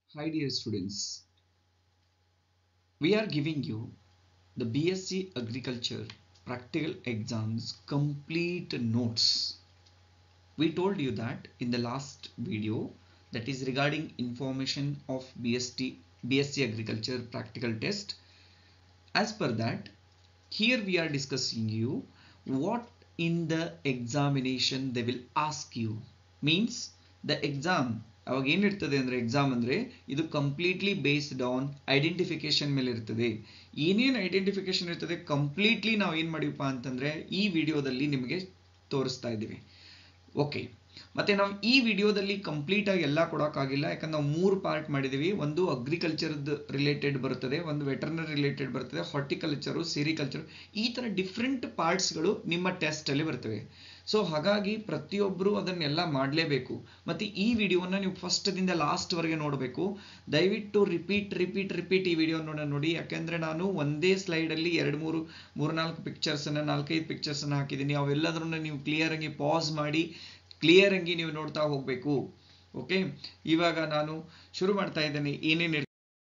Hi dear students, we are giving you the BSc Agriculture practical exams complete notes. We told you that in the last video that is regarding information of BSc, BSc Agriculture practical test. As per that, here we are discussing you what in the examination they will ask you means the exam ಅವಾಗ ಏನಿರ್ತದೆ ಅಂದ್ರೆ exam ಅಂದ್ರೆ ಇದು completely based on identification ಮೇಲೆ ಇರ್ತದೆ ಏನೇನು identification ಇರ್ತದೆ completely ನಾವು ಏನ್ ಮಾಡಿವಪ್ಪ ಅಂತಂದ್ರೆ ಈ ವಿಡಿಯೋದಲ್ಲಿ ನಿಮಗೆ ತೋರಿಸ್ತಾ ಇದ್ದೀವಿ ಓಕೆ ಮತ್ತೆ ನಾವು ಈ ವಿಡಿಯೋದಲ್ಲಿ ಕಂಪ್ಲೀಟ್ ಆಗಿ ಎಲ್ಲ ಕೊಡೋಕ್ಕಾಗಿಲ್ಲ ಯಾಕಂದ್ರೆ ನಾವು ಮೂರು ಪಾರ್ಟ್ ಮಾಡಿದೀವಿ ಒಂದು ಅಗ್ರಿಕಲ್ಚರ್ದ್ ರಿಲೇಟೆಡ್ ಬರ್ತದೆ ಒಂದು ವೆಟರ್ನರಿ ರಿಲೇಟೆಡ್ ಬರ್ತದೆ ಹಾರ್ಟಿಕಲ್ಚರು ಸಿರಿಕಲ್ಚರ್ ಈ ತರ ಡಿಫ್ರೆಂಟ್ ಪಾರ್ಟ್ಸ್ಗಳು ನಿಮ್ಮ ಟೆಸ್ಟ್ ಅಲ್ಲಿ ಬರ್ತವೆ ಸೊ ಹಾಗಾಗಿ ಪ್ರತಿಯೊಬ್ಬರು ಅದನ್ನೆಲ್ಲ ಮಾಡಲೇಬೇಕು ಮತ್ತೆ ಈ ವಿಡಿಯೋನ ನೀವು ಫಸ್ಟ್ ದಿಂದ ಲಾಸ್ಟ್ ವರೆಗೆ ನೋಡಬೇಕು ದಯವಿಟ್ಟು ರಿಪೀಟ್ ರಿಪೀಟ್ ರಿಪೀಟ್ ಈ ವಿಡಿಯೋ ನೋಡ ನೋಡಿ ಯಾಕೆಂದ್ರೆ ನಾನು ಒಂದೇ ಸ್ಲೈಡ್ ಅಲ್ಲಿ ಎರಡು ಮೂರು ಮೂರ್ನಾಲ್ಕು ಪಿಕ್ಚರ್ಸ್ ಅನ್ನ ನಾಲ್ಕೈದು ಪಿಕ್ಚರ್ಸ್ ಅನ್ನ ಹಾಕಿದ್ದೀನಿ ಅವೆಲ್ಲದರನ್ನ ನೀವು ಕ್ಲಿಯರ್ ಆಗಿ ಪಾಸ್ ಮಾಡಿ ಕ್ಲಿಯರ್ ಆಗಿ ನೀವು ನೋಡ್ತಾ ಹೋಗ್ಬೇಕು ಓಕೆ ಇವಾಗ ನಾನು ಶುರು ಮಾಡ್ತಾ ಇದ್ದೇನೆ ಏನೇನು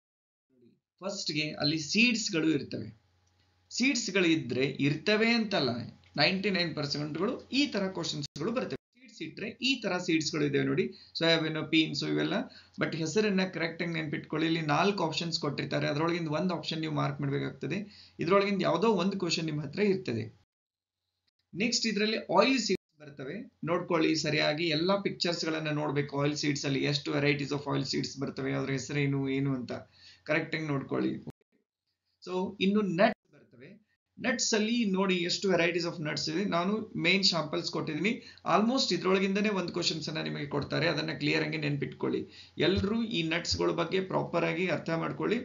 ಫಸ್ಟ್ಗೆ ಅಲ್ಲಿ ಸೀಡ್ಸ್ಗಳು ಇರ್ತವೆ ಸೀಡ್ಸ್ಗಳು ಇದ್ರೆ ಇರ್ತವೆ ಅಂತಲ್ಲ ನೈಂಟಿ ನೈನ್ ಪರ್ಸೆಂಟ್ಗಳು ಈ ತರ ಕ್ವಶನ್ಸ್ಗಳು ಬರ್ತವೆ ಸೀಡ್ಸ್ ಇಟ್ರೆ ಈ ತರ ಸೀಡ್ಸ್ಗಳು ಇದಾವೆ ನೋಡಿ ಸೋಯಾಬೀನ್ ಪೀನ್ಸ್ ಇವೆಲ್ಲ ಬಟ್ ಹೆಸರನ್ನ ಕರೆಕ್ಟ್ ಆಗಿ ನೆನ್ಪಿಟ್ಕೊಳ್ಳಿ ಇಲ್ಲಿ ನಾಲ್ಕು ಆಪ್ಷನ್ಸ್ ಕೊಟ್ಟಿರ್ತಾರೆ ಅದರೊಳಗಿಂದ ಒಂದು ಆಪ್ಷನ್ ನೀವು ಮಾರ್ಕ್ ಮಾಡಬೇಕಾಗ್ತದೆ ಇದ್ರೊಳಗಿಂದ ಯಾವುದೋ ಒಂದು ಕ್ವಶನ್ ನಿಮ್ಮ ಹತ್ರ ಇರ್ತದೆ ನೆಕ್ಸ್ಟ್ ಇದರಲ್ಲಿ ಆಯಿಲ್ ಸೀಡ್ಸ್ ಬರ್ತವೆ ನೋಡ್ಕೊಳ್ಳಿ ಸರಿಯಾಗಿ ಎಲ್ಲಾ ಪಿಕ್ಚರ್ಸ್ ಗಳನ್ನ ನೋಡ್ಬೇಕು ಆಯಿಲ್ ಸೀಡ್ಸ್ ಅಲ್ಲಿ ಎಷ್ಟು ವೆರೈಟೀಸ್ ಆಫ್ ಆಯಿಲ್ ಸೀಡ್ಸ್ ಬರ್ತವೆ ಅದ್ರ ಹೆಸರೇನು ಏನು ಅಂತ ಕರೆಕ್ಟ್ ಆಗಿ ನೋಡ್ಕೊಳ್ಳಿ ಸೊ ಇನ್ನು ನಟ್ಸ್ ಬರ್ತವೆ ನಟ್ಸ್ ಅಲ್ಲಿ ನೋಡಿ ಎಷ್ಟು ವೆರೈಟೀಸ್ ಆಫ್ ನಟ್ಸ್ ಇದೆ ನಾನು ಮೇನ್ ಶಾಂಪಲ್ಸ್ ಕೊಟ್ಟಿದ್ದೀನಿ ಆಲ್ಮೋಸ್ಟ್ ಇದ್ರೊಳಗಿಂದನೇ ಒಂದು ಕ್ವಶನ್ಸ್ ಅನ್ನ ನಿಮಗೆ ಕೊಡ್ತಾರೆ ಅದನ್ನ ಕ್ಲಿಯರ್ ಆಗಿ ನೆನ್ಪಿಟ್ಕೊಳ್ಳಿ ಎಲ್ಲರೂ ಈ ನಟ್ಸ್ ಗಳ ಬಗ್ಗೆ ಪ್ರಾಪರ್ ಆಗಿ ಅರ್ಥ ಮಾಡ್ಕೊಳ್ಳಿ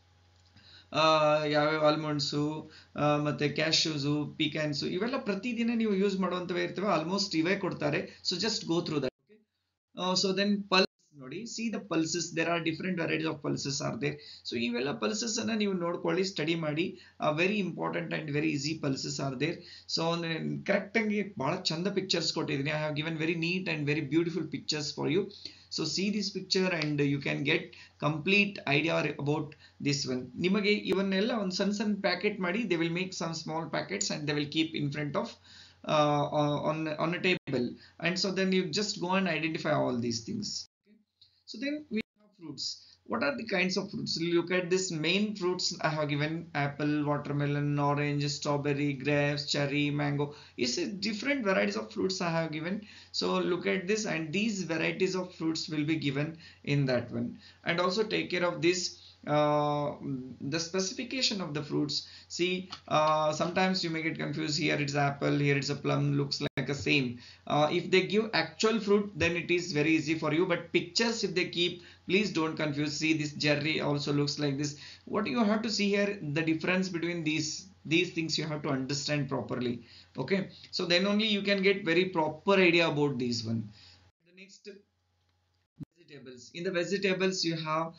ಯಾವ್ಯಾವ ಆಲ್ಮಂಡ್ಸು ಮತ್ತೆ ಕ್ಯಾಶ್ಯೂಸು ಪಿಕ್ಯಾನ್ಸು ಇವೆಲ್ಲ ಪ್ರತಿದಿನ ನೀವು ಯೂಸ್ ಮಾಡುವಂತವೇ ಇರ್ತವೆ ಆಲ್ಮೋಸ್ಟ್ ಇವೇ ಕೊಡ್ತಾರೆ so just go through that so then pulses ನೋಡಿ see the pulses there are different varieties of pulses are there so ಇವೆಲ್ಲ ಪಲ್ಸಸ್ ಅನ್ನ ನೀವು ನೋಡ್ಕೊಳ್ಳಿ ಸ್ಟಡಿ ಮಾಡಿ very important and very easy pulses are there so correct ಆಗಿ ಬಹಳ ಚಂದ pictures ಕೊಟ್ಟಿದ್ದೀನಿ I have given very neat and very beautiful pictures for you so see this picture and you can get complete idea about this one ನಿಮಗೆ ಇವನ್ನೆಲ್ಲ ಒಂದು ಸಣ್ಣ ಸಣ್ಣ packet ಮಾಡಿ they will make some small packets and they will keep in front of on on a table and so then you just go and identify all these things okay? so then we have fruits what are the kinds of fruits look at this main fruits i have given apple watermelon orange strawberry grapes cherry mango is different varieties of fruits i have given so look at this and these varieties of fruits will be given in that one and also take care of this uh, the specification of the fruits see uh, sometimes you may get confused here it's apple here it's a plum looks like a same uh, if they give actual fruit then it is very easy for you but pictures if they keep please don't confuse see this cherry also looks like this what you have to see here the difference between these these things you have to understand properly okay so then only you can get very proper idea about this one the next vegetables in the vegetables you have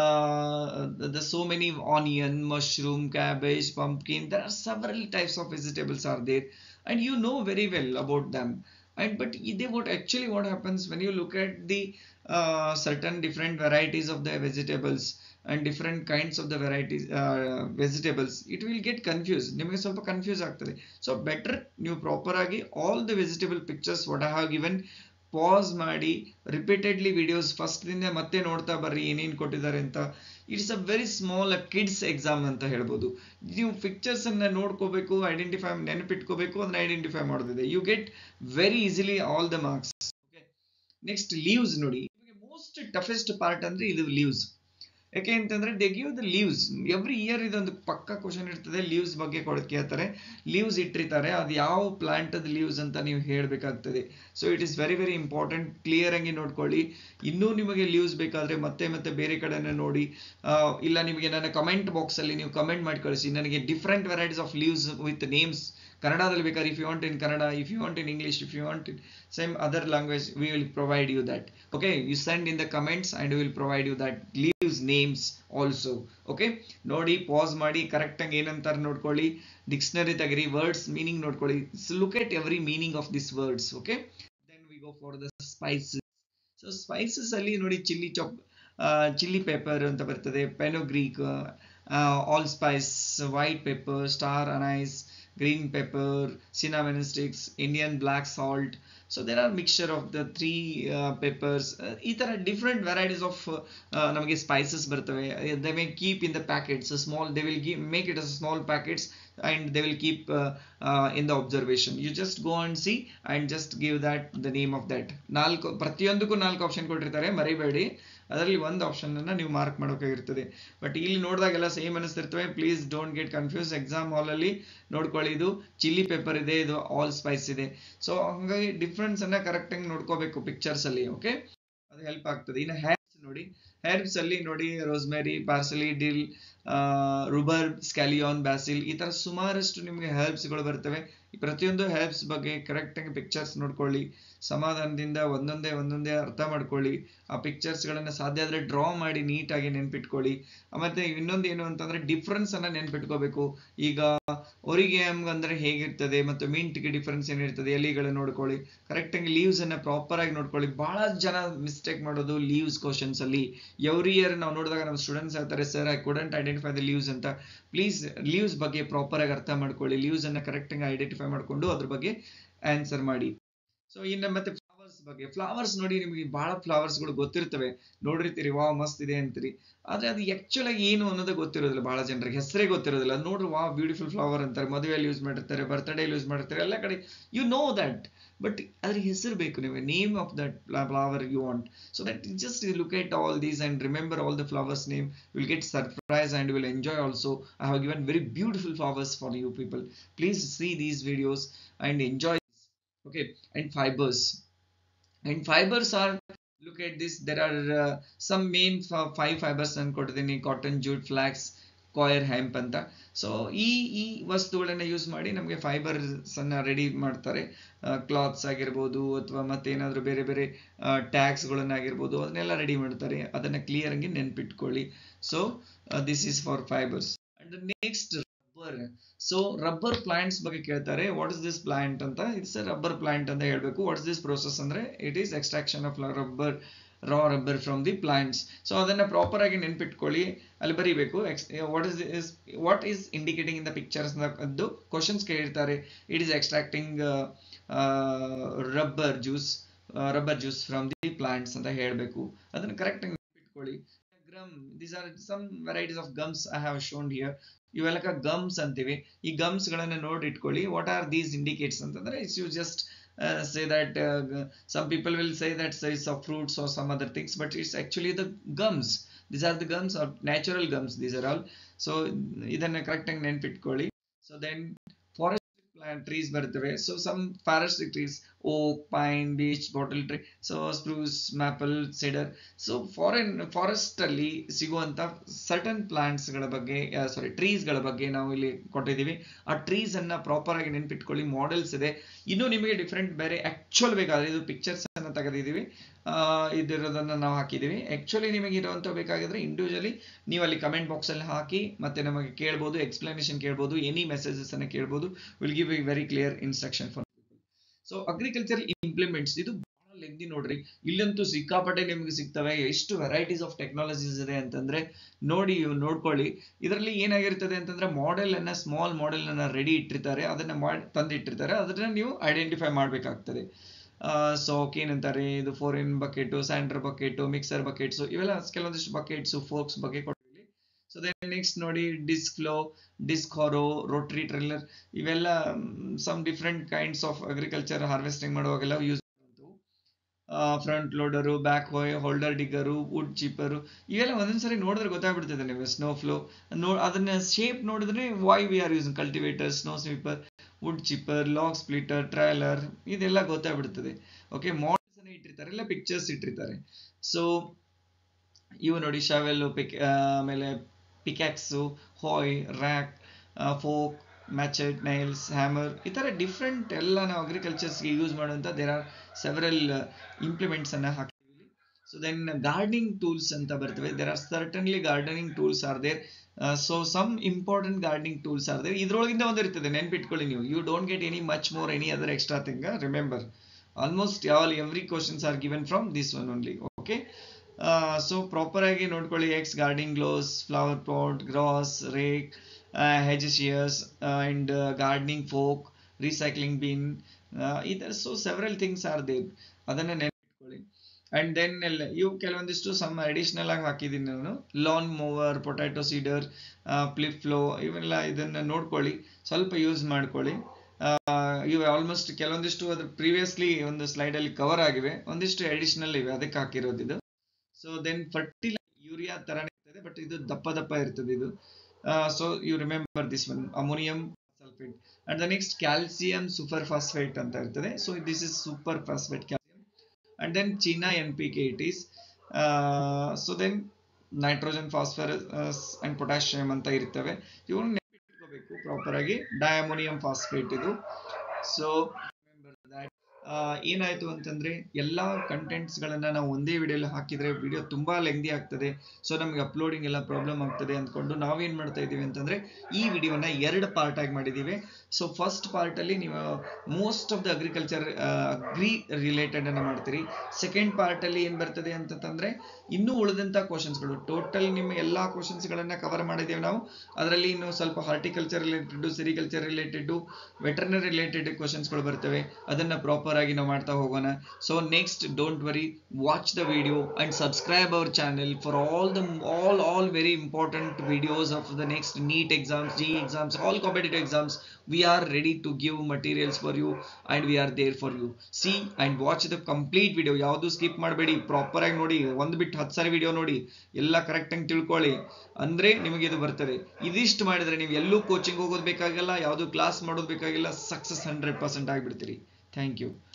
uh, the, the so many onion mushroom cabbage pumpkin there are several types of vegetables are there and you know very well about them and but they what actually what happens when you look at the uh, certain different varieties of the vegetables and different kinds of the varieties uh, vegetables it will get confused ನಿಮಗೆ ಸ್ವಲ್ಪ confuse ಆಗ್ತದೆ so better ನೀವು proper ಆಗಿ all the vegetable pictures what I have given pass ಮಾಡಿ repeatedly videos first ದಿಂದ ಮತ್ತೆ ನೋಡ್ತಾ ಬರ್ರಿ ಏನೇನು ಕೊಟ್ಟಿದ್ದಾರೆ ಅಂತ it's a very small kids exam ಅಂತ ಹೇಳ್ಬೋದು ನೀವು ಪಿಕ್ಚರ್ಸ್ ಅನ್ನ ನೋಡ್ಕೋಬೇಕು ಐಡೆಂಟಿಫೈ ನೆನಪಿಟ್ಕೋಬೇಕು ಅದನ್ನ ಐಡೆಂಟಿಫೈ ಮಾಡೋದಿದೆ you get very easily all the marks next leaves ನೋಡಿ ಮೋಸ್ಟ್ ಟಫೆಸ್ಟ್ ಪಾರ್ಟ್ ಅಂದ್ರೆ ಇದು ಲೀವ್ಸ್ ಯಾಕೆ ಅಂತಂದ್ರೆ they give the leaves every year ಇದೊಂದು ಪಕ್ಕ ಕ್ವಶನ್ ಇರ್ತದೆ ಲೀವ್ಸ್ ಬಗ್ಗೆ ಕೊಡೋದು ಕೇಳ್ತಾರೆ ಲೀವ್ಸ್ ಇಟ್ಟಿರ್ತಾರೆ ಅದು ಯಾವ ಪ್ಲಾಂಟ್ ಅದ್ ಲೀವ್ಸ್ ಅಂತ ನೀವು ಹೇಳ್ಬೇಕಾಗ್ತದೆ so it is very very important clear ಆಗಿ ನೋಡ್ಕೊಳ್ಳಿ ಇನ್ನೂ ನಿಮಗೆ ಲೀವ್ಸ್ ಬೇಕಾದ್ರೆ ಮತ್ತೆ ಮತ್ತೆ ಬೇರೆ ಕಡೆನ ನೋಡಿ ಇಲ್ಲ ನಿಮಗೆ ನನ್ನ ಕಮೆಂಟ್ ಬಾಕ್ಸ್ ಅಲ್ಲಿ ನೀವು ಕಮೆಂಟ್ ಮಾಡಿ ಕಳಿಸಿ ನನಗೆ different varieties of leaves with names ಕನ್ನಡದಲ್ಲಿ ಬೇಕಾದ್ರೆ if you want in Kannada if you want in English if you want in same other language we will provide you that okay you send in the comments and will provide you that leaves names also okay ನೋಡಿ pass ಮಾಡಿ correct ಆಗಿ ಏನಂತಾರೆ ನೋಡ್ಕೊಳ್ಳಿ dictionary ತೆಗಿರಿ words meaning ನೋಡ್ಕೊಳ್ಳಿ look at every meaning of this words okay then we go for the spices so spices ಅಲ್ಲಿ ನೋಡಿ chilli chop chilli pepper ಅಂತ ಬರ್ತದೆ fenugreek allspice white pepper star anise green pepper cinnamon sticks Indian black salt so there are mixture of the three peppers ಈ ಥರ different varieties of ನಮಗೆ spices ಬರ್ತವೆ they may keep in the packets small they will give make it as small packets and they will keep in the observation you just go and see and just give that the name of that ನಾಲ್ಕು ಪ್ರತಿಯೊಂದಕ್ಕೂ ನಾಲ್ಕು option ಕೊಟ್ಟಿರ್ತಾರೆ ಮರಿಬೇಡಿ ಅದರಲ್ಲಿ ಒಂದು option ಅನ್ನ ನೀವು mark ಮಾಡೋಕ್ಕಾಗಿರ್ತದೆ ಬಟ್ ಇಲ್ಲಿ ನೋಡಿದಾಗೆಲ್ಲ ಸೇಮ್ ಅನಿಸ್ತಿರ್ತವೆ please don't get confuse exam ಹಾಲಲ್ಲಿ ನೋಡ್ಕೊಳ್ಳಿ ಇದು ಚಿಲ್ಲಿ ಪೆಪ್ಪರ್ ಇದೆ ಇದು ಆಲ್ ಸ್ಪೈಸ್ ಇದೆ ಸೊ ಹಂಗಾಗಿ ಡಿಫ್ರೆನ್ಸ್ ಅನ್ನ ಕರೆಕ್ಟ್ ಆಗಿ ನೋಡ್ಕೋಬೇಕು ಪಿಕ್ಚರ್ಸ್ ಅಲ್ಲಿ ಓಕೆ ಅದು ಹೆಲ್ಪ್ ಆಗ್ತದೆ ಇನ್ನು ಹ್ಯಾಬ್ಸ್ ನೋಡಿ ಹೆರ್ಬ್ಸ್ ಅಲ್ಲಿ ನೋಡಿ ರೋಸ್ಮೆರಿ ಪಾರ್ಸಲಿ ಡಿಲ್ ರುಬರ್ ಸ್ಕ್ಯಾಲಿಯಾನ್ ಬ್ಯಾಸಿಲ್ ಈ ತರ ಸುಮಾರಷ್ಟು ನಿಮಗೆ ಹೆರ್ಬ್ಸ್ಗಳು ಬರ್ತವೆ ಈ ಪ್ರತಿಯೊಂದು ಹೆರ್ಬ್ಸ್ ಬಗ್ಗೆ ಕರೆಕ್ಟ್ ಆಗಿ ಪಿಕ್ಚರ್ಸ್ ನೋಡ್ಕೊಳ್ಳಿ ಸಮಾಧಾನದಿಂದ ಒಂದೊಂದೇ ಒಂದೊಂದೇ ಅರ್ಥ ಮಾಡ್ಕೊಳ್ಳಿ ಆ ಪಿಕ್ಚರ್ಸ್ ಗಳನ್ನ ಸಾಧ್ಯ ಆದ್ರೆ ಡ್ರಾ ಮಾಡಿ ನೀಟಾಗಿ ನೆನ್ಪಿಟ್ಕೊಳ್ಳಿ ಮತ್ತೆ ಇನ್ನೊಂದು ಏನು ಅಂತಂದ್ರೆ ಡಿಫ್ರೆನ್ಸ್ ಅನ್ನ ನೆನ್ಪಿಟ್ಕೋಬೇಕು ಈಗ ಒರಿಗೇಮ್ ಅಂದ್ರೆ ಹೇಗಿರ್ತದೆ ಮತ್ತು ಮಿಂಟ್ಗೆ ಡಿಫ್ರೆನ್ಸ್ ಏನಿರ್ತದೆ ಎಲಿಗಳನ್ನ ನೋಡ್ಕೊಳ್ಳಿ ಕರೆಕ್ಟ್ ಆಗಿ ಲೀವ್ಸ್ ಅನ್ನ ಪ್ರಾಪರ್ ಆಗಿ ನೋಡ್ಕೊಳ್ಳಿ ಬಹಳ ಜನ ಮಿಸ್ಟೇಕ್ ಮಾಡೋದು ಲೀವ್ಸ್ ಕ್ವಶನ್ಸ್ ಅಲ್ಲಿ ಎವ್ರಿ ಇಯರ್ ನಾವು ನೋಡಿದಾಗ ನಮ್ಮ ಸ್ಟೂಡೆಂಟ್ಸ್ ಹೇಳ್ತಾರೆ sir I couldn't identify the leaves ಅಂತ ಪ್ಲೀಸ್ ಲೀವ್ಸ್ ಬಗ್ಗೆ ಪ್ರಾಪರ್ ಆಗಿ ಅರ್ಥ ಮಾಡ್ಕೊಳ್ಳಿ ಲೀವ್ಸ್ ಅನ್ನ ಕರೆಕ್ಟ್ ಆಗಿ ಐಡೆಂಟಿಫೈ ಮಾಡ್ಕೊಂಡು ಅದ್ರ ಬಗ್ಗೆ ಆನ್ಸರ್ ಮಾಡಿ ಸೊ ಇನ್ನು ಮತ್ತೆ ಫ್ಲವರ್ಸ್ ಬಗ್ಗೆ ಫ್ಲವರ್ಸ್ ನೋಡಿ ನಿಮಗೆ ಬಹಳ ಫ್ಲವರ್ಸ್ ಗಳು ಗೊತ್ತಿರ್ತವೆ ನೋಡಿರ್ತೀರಿ ವಾ ಮಸ್ತ್ ಇದೆ ಅಂತೀರಿ ಆದ್ರೆ ಅದು ಆಕ್ಚುಲ್ ಆಗಿ ಏನು ಅನ್ನೋದೇ ಗೊತ್ತಿರೋದಿಲ್ಲ ಬಹಳ ಜನರಿಗೆ ಹೆಸರೇ ಗೊತ್ತಿರೋದಿಲ್ಲ ನೋಡ್ರಿ ವಾ ಬ್ಯೂಟಿಫುಲ್ ಫ್ಲವರ್ ಅಂತಾರೆ ಮದುವೆಯಲ್ಲಿ ಯೂಸ್ ಮಾಡಿರ್ತಾರೆ ಬರ್ತ್ಡೇ ಯೂಸ್ ಮಾಡಿರ್ತಾರೆ ಎಲ್ಲ ಕಡೆ ಯು ನೋ ದಟ್ ಬಟ್ ಅದ್ರ ಹೆಸರು ಬೇಕು ನಿಮಗೆ name of that flower you want so that just look at all these and remember all the flowers name will get surprise and will enjoy also I have given very beautiful flowers for you people please see these videos and enjoy okay and fibers and fibers are look at this there are uh, some main f- five fibers ಅನ್ಕೊಟ್ಟಿದ್ದೀನಿ cotton jute flax coir hemp ಅಂತ so ಈ ಈ ವಸ್ತುಗಳನ್ನ use ಮಾಡಿ ನಮಗೆ fibres ಅನ್ನ ready ಮಾಡ್ತಾರೆ clothes ಆಗಿರ್ಬೋದು ಅಥವಾ ಮತ್ತೇನಾದ್ರೂ ಬೇರೆ ಬೇರೆ ಟ್ಯಾಗ್ಸ್ಗಳನ್ನಾಗಿರ್ಬೋದು ಅದನ್ನೆಲ್ಲ ರೆಡಿ ಮಾಡ್ತಾರೆ ಅದನ್ನ ಕ್ಲಿಯರ್ ಆಗಿ ನೆನ್ಪಿಟ್ಕೊಳ್ಳಿ so this is for fibres and next rubber so rubber plants ಬಗ್ಗೆ ಕೇಳ್ತಾರೆ ವಾಟ್ ಇಸ್ ದಿಸ್ ಪ್ಲಾಂಟ್ ಅಂತ ಇಟ್ಸ್ ರಬ್ಬರ್ ಪ್ಲಾಂಟ್ ಅಂತ ಹೇಳ್ಬೇಕು ವಾಟ್ ಇಸ್ ದಿಸ್ ಪ್ರೋಸೆಸ್ ಅಂದ್ರೆ it is extraction of rubber raw rubber from the plants so ಅದನ್ನ proper ಆಗಿ ನೆನ್ಪಿಟ್ಕೊಳ್ಳಿ ಅಲ್ಲಿ ಬರೀಬೇಕು what is is what is indicating in the pictures ಅದು ಕ್ವಶನ್ಸ್ ಕೇಳಿರ್ತಾರೆ it is extracting rubber juice rubber juice from the plants ಅಂತ ಹೇಳಬೇಕು ಅದನ್ನ ಕರೆಕ್ಟ್ ಆಗಿ ನೆನ್ಪಿಟ್ಕೊಳ್ಳಿ gum these are some varieties of gums I have shown here ಇವೆಲ್ಲ gums ಅಂತೀವಿ ಈ ಗಮ್ಸ್ ಗಳನ್ನ ನೋಡಿ ಇಟ್ಕೊಳ್ಳಿ ವಾಟ್ ಆರ್ ದೀಸ್ ಇಂಡಿಕೇಟ್ಸ್ ಅಂತಂದ್ರೆ it's you just say that uh, some people will say that it's of fruits or some other things but it's actually the gums these are the gums or natural gums these are all so ಇದನ್ನ correct ಆಗಿ ನೆನ್ಪಿಟ್ಕೊಳ್ಳಿ so then forest plant trees ಬರ್ತವೆ so some forest trees oak pine beech bottle tree so spruce maple cedar so foreign forest ಅಲ್ಲಿ ಸಿಗುವಂತ certain plants ಗಳ ಬಗ್ಗೆ ಸಾರಿ trees ಗಳ ಬಗ್ಗೆ ನಾವು ಇಲ್ಲಿ ಕೊಟ್ಟಿದ್ದೀವಿ ಆ ಟ್ರೀಸ್ ಅನ್ನ ಪ್ರಾಪರ್ ಆಗಿ ನೆನ್ಪಿಟ್ಕೊಳ್ಳಿ ಮಾಡೆಲ್ಸ್ ಇದೆ ಇನ್ನು ನಿಮಗೆ ಡಿಫ್ರೆಂಟ್ ಬೇರೆ ಆಕ್ಚುಲ್ ಬೇಕಾದ್ರೆ ಇದು ಪಿಕ್ಚರ್ಸ್ ಅನ್ನ ತೆಗೆದಿದ್ದೀವಿ ಇದಿರೋದನ್ನ ನಾವು ಹಾಕಿದೀವಿ ಆಕ್ಚುಲಿ ನಿಮಗೆ ಇರುವಂತ ಬೇಕಾಗಿದ್ರೆ ಇಂಡಿವಿಜುವಲಿ ನೀವು ಅಲ್ಲಿ ಕಮೆಂಟ್ ಬಾಕ್ಸ್ ಅಲ್ಲಿ ಹಾಕಿ ಮತ್ತೆ ನಮಗೆ ಕೇಳ್ಬೋದು ಎಕ್ಸ್ಪ್ಲನೇಷನ್ ಕೇಳ್ಬೋದು ಎನಿ ಮೆಸೇಜಸ್ ಅನ್ನ ಕೇಳ್ಬೋದು will give a very clear instruction for so agriculture implements ಇದು ಬಹಳ ಲೆಂದಿ ನೋಡ್ರಿ ಇಲ್ಲಂತೂ ಸಿಕ್ಕಾಪಟ್ಟೆ ನಿಮ್ಗೆ ಸಿಗ್ತವೆ ಎಷ್ಟು ವೆರೈಟೀಸ್ ಆಫ್ ಟೆಕ್ನಾಲಜೀಸ್ ಇದೆ ಅಂತಂದ್ರೆ ನೋಡಿ ನೋಡ್ಕೊಳ್ಳಿ ಇದರಲ್ಲಿ ಏನಾಗಿರ್ತದೆ ಅಂತಂದ್ರೆ ಮಾಡೆಲ್ ಅನ್ನ ಸ್ಮಾಲ್ ಮಾಡೆಲ್ ಅನ್ನ ರೆಡಿ ಇಟ್ಟಿರ್ತಾರೆ ಅದನ್ನ ಮಾಡಿ ತಂದಿಟ್ಟಿರ್ತಾರೆ ಅದನ್ನ ನೀವು ಐಡೆಂಟಿಫೈ ಮಾಡ್ಬೇಕಾಗ್ತದೆ ಸೊ ಏನಂತಾರೆ ಇದು foreign bucket sander bucket mixer buckets ಇವೆಲ್ಲ ಕೆಲವೊಂದಿಷ್ಟು ಬಕೆಟ್ಸು ಫೋಕ್ಸ್ ಬಗ್ಗೆ ಕೊಟ್ಟಿವಿ ಸೊ ದೆನ್ ನೆಕ್ಸ್ಟ್ ನೋಡಿ disc plough disc harrow rotary tiller ಇವೆಲ್ಲ some different kinds of agriculture harvesting ಮಾಡುವಾಗೆಲ್ಲ use front loader back hoe holder digger wood chipper ಇವೆಲ್ಲ ಒಂದೊಂದ್ಸರಿ ನೋಡಿದ್ರೆ ಗೊತ್ತಾಗ್ಬಿಡ್ತದೆ ನೀವು ಸ್ನೋ ಫ್ಲೋ ನೋ ಅದನ್ನ ಶೇಪ್ ನೋಡಿದ್ರೆ why we are use cultivator snow sweeper wood chipper log splitter trailer ಇದೆಲ್ಲ ಗೊತ್ತಾಗ್ಬಿಡ್ತದೆ ಓಕೆ ಮಾಡೆಲ್ಸ್ ಅನ್ನ ಇಟ್ಟಿರ್ತಾರೆ ಇಲ್ಲ ಪಿಕ್ಚರ್ಸ್ ಇಟ್ಟಿರ್ತಾರೆ ಸೊ ಇವು ನೋಡಿ ಶಾವೆಲ್ ಪಿಕ್ ಆಮೇಲೆ pickaxe hoe rake fork machete nails hammer ಈ ಥರ ಡಿಫ್ರೆಂಟ್ ಎಲ್ಲ ನಾವು ಅಗ್ರಿಕಲ್ಚರ್ಸ್ಗೆ ಯೂಸ್ ಮಾಡುವಂಥ ದೇರ್ ಆರ್ ಸೆವರಲ್ ಇಂಪ್ಲಿಮೆಂಟ್ಸ್ ಅನ್ನ ಹಾಕ್ತೀವಿ ಸೊ ದೆನ್ ಗಾರ್ಡನಿಂಗ್ ಟೂಲ್ಸ್ ಅಂತ ಬರ್ತವೆ there are certainly gardening tools are there so some important gardening tools are there ಇದ್ರೊಳಗಿಂದ ಒಂದು ಇರ್ತದೆ ನೆನ್ಪಿಟ್ಕೊಳ್ಳಿ ನೀವು you don't get any much more any other extra thing remember almost all every questions are given from this one only okay so proper ಆಗಿ ನೋಡ್ಕೊಳ್ಳಿ axe gardening gloves flower pot grass rake ಹೆಜಿಸಿಯಸ್ and gardening fork recycling bin ಇದರ್ so several things are there ಅದನ್ನ ನೆನಪಿಟ್ಕೊಳ್ಳಿ and then ಎಲ್ಲ ಇವು ಕೆಲವೊಂದಿಷ್ಟು some additional ಆಗಿ ಹಾಕಿದ್ದೀನಿ ನಾನು lawn mower potato seeder flip plough ಇವೆಲ್ಲ ಇದನ್ನ ನೋಡ್ಕೊಳ್ಳಿ ಸ್ವಲ್ಪ ಯೂಸ್ ಮಾಡ್ಕೊಳ್ಳಿ ಇವು ಆಲ್ಮೋಸ್ಟ್ ಕೆಲವೊಂದಿಷ್ಟು ಅದ್ರ ಪ್ರೀವಿಯಸ್ಲಿ ಒಂದು ಸ್ಲೈಡ್ ಅಲ್ಲಿ ಕವರ್ ಆಗಿವೆ ಒಂದಿಷ್ಟು ಅಡಿಷನಲ್ ಇವೆ ಅದಕ್ಕೆ ಹಾಕಿರೋದು ಇದು ಸೊ ದೆನ್ ಫರ್ಟಿಲೈಸರ್ ಯೂರಿಯಾ ತರನೇ ಇರ್ತದೆ ಬಟ್ ಇದು ದಪ್ಪ ದಪ್ಪ ಇರ್ತದೆ ಇದು so you remember this one ammonium sulphate and the next calcium super phosphate ಅಂತ ಇರ್ತದೆ so this is super phosphate calcium and then China N P K it is so then nitrogen phosphorus and potassium ಅಂತ ಇರ್ತವೆ ಇವನ್ನ ನೆನಪಿಟ್ಕೋಬೇಕು proper ಆಗಿ ಡಯಾಮೋನಿಯಂ phosphate ಇದು so ಏನಾಯ್ತು ಅಂತಂದ್ರೆ ಎಲ್ಲಾ ಕಂಟೆಂಟ್ಸ್ ಗಳನ್ನ ನಾವು ಒಂದೇ ವಿಡಿಯೋಲಿ ಹಾಕಿದ್ರೆ ವಿಡಿಯೋ ತುಂಬಾ ಲೆಂದಿ ಆಗ್ತದೆ ಸೊ ನಮ್ಗೆ ಅಪ್ಲೋಡಿಂಗ್ ಎಲ್ಲ ಪ್ರಾಬ್ಲಮ್ ಆಗ್ತದೆ ಅಂದ್ಕೊಂಡು ನಾವೇನ್ ಮಾಡ್ತಾ ಇದೀವಿ ಅಂತಂದ್ರೆ ಈ ವಿಡಿಯೋನ ಎರಡು ಪಾರ್ಟ್ ಆಗಿ ಮಾಡಿದೀವಿ ಸೊ ಫಸ್ಟ್ ಪಾರ್ಟ್ ಅಲ್ಲಿ ನೀವು most of the agriculture agri related ಅನ್ನ ಮಾಡ್ತೀರಿ ಸೆಕೆಂಡ್ ಪಾರ್ಟ್ ಅಲ್ಲಿ ಏನ್ ಬರ್ತದೆ ಅಂತಂದ್ರೆ ಇನ್ನೂ ಉಳಿದಂತ ಕ್ವಶನ್ಸ್ಗಳು ಟೋಟಲ್ ನಿಮ್ಮ ಎಲ್ಲಾ ಕ್ವಶನ್ಸ್ ಗಳನ್ನ ಕವರ್ ಮಾಡಿದ್ದೇವೆ ನಾವು ಅದರಲ್ಲಿ ಇನ್ನು ಸ್ವಲ್ಪ horticulture related sericulture related veterinary related ಕ್ವಶನ್ಸ್ಗಳು ಬರ್ತವೆ ಅದನ್ನ ಪ್ರಾಪರ್ ಆಗಿ ನಾವು ಮಾಡ್ತಾ ಹೋಗೋಣ so next don't worry watch the video and subscribe our channel for all the all all very important videos of the next NEET exams JEE exams all competitive exams we are ready to give materials for you and we are there for you see and watch the complete video ಯಾವುದು skip ಮಾಡಬೇಡಿ proper ಆಗಿ ನೋಡಿ ಒಂದು ಬಿಟ್ಟು ಹತ್ತು sorry video ನೋಡಿ ಎಲ್ಲ correct ಆಗಿ ತಿಳ್ಕೊಳ್ಳಿ ಅಂದ್ರೆ ನಿಮಗೆ ಇದು ಬರ್ತದೆ ಇದಿಷ್ಟು ಮಾಡಿದ್ರೆ ನೀವು ಎಲ್ಲೂ ಕೋಚಿಂಗ್ ಹೋಗೋದು ಬೇಕಾಗಿಲ್ಲ ಯಾವುದು ಕ್ಲಾಸ್ ಮಾಡೋದು ಬೇಕಾಗಿಲ್ಲ ಸಕ್ಸಸ್ ಹಂಡ್ರೆಡ್ ಪರ್ಸೆಂಟ್ ಆಗಿಬಿಡ್ತೀರಿ ಥ್ಯಾಂಕ್ ಯು